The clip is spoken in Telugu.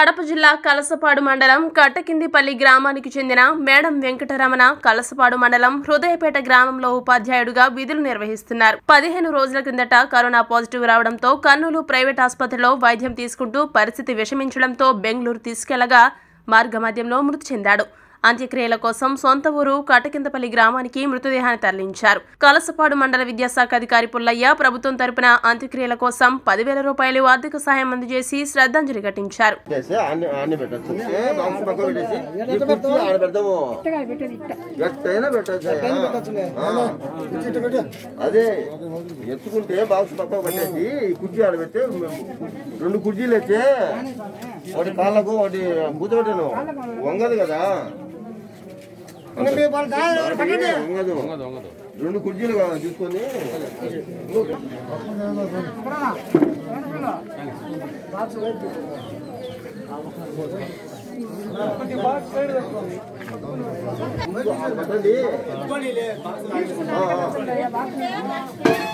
కడప జిల్లా కలసపాడు మండలం కట్టకిందిపల్లి గ్రామానికి చెందిన మేడం వెంకటరమణ కలసపాడు మండలం హృదయపేట గ్రామంలో ఉపాధ్యాయుడిగా విధులు నిర్వహిస్తున్నారు పదిహేను రోజుల క్రిందట కరోనా పాజిటివ్ రావడంతో కర్నూలు ప్రైవేట్ ఆసుపత్రిలో వైద్యం తీసుకుంటూ పరిస్థితి విషమించడంతో బెంగళూరు తీసుకెళ్లగా మార్గమధ్యంలో మృతి చెందాడు అంత్యక్రియల కోసం సొంత ఊరు కటకిందపల్లి గ్రామానికి మృతదేహాన్ని తరలించారు కలసపాడు మండల విద్యాశాఖ అధికారి పుల్లయ్య ప్రభుత్వం తరపున అంత్యక్రియల కోసం పదివేల రూపాయలు ఆర్థిక సాయం అందజేసి శ్రద్ధాంజలి ఘటించారు పెట్టేసి అన్ని అన్ని పెట్టచ్చు బాక్స్ పక్క పెట్టేసి ఈ కుర్చీ ఆడ పెడదాము ఎట్టయినా పెట్టచ్చు అదే ఎత్తుకుంటే బాక్స్ పక్క పెట్టేసి ఈ కుర్చీ ఆడ పెడితే రెండు కుర్చీలు వచ్చే ఒకటి కాళ్ళకు ఒకటి కూర్చోబెట్టాను వంగదు కదా వంగదు రెండు కుర్చీలు కావాలి తీసుకొని పెట్టండి ఆ, ఆ.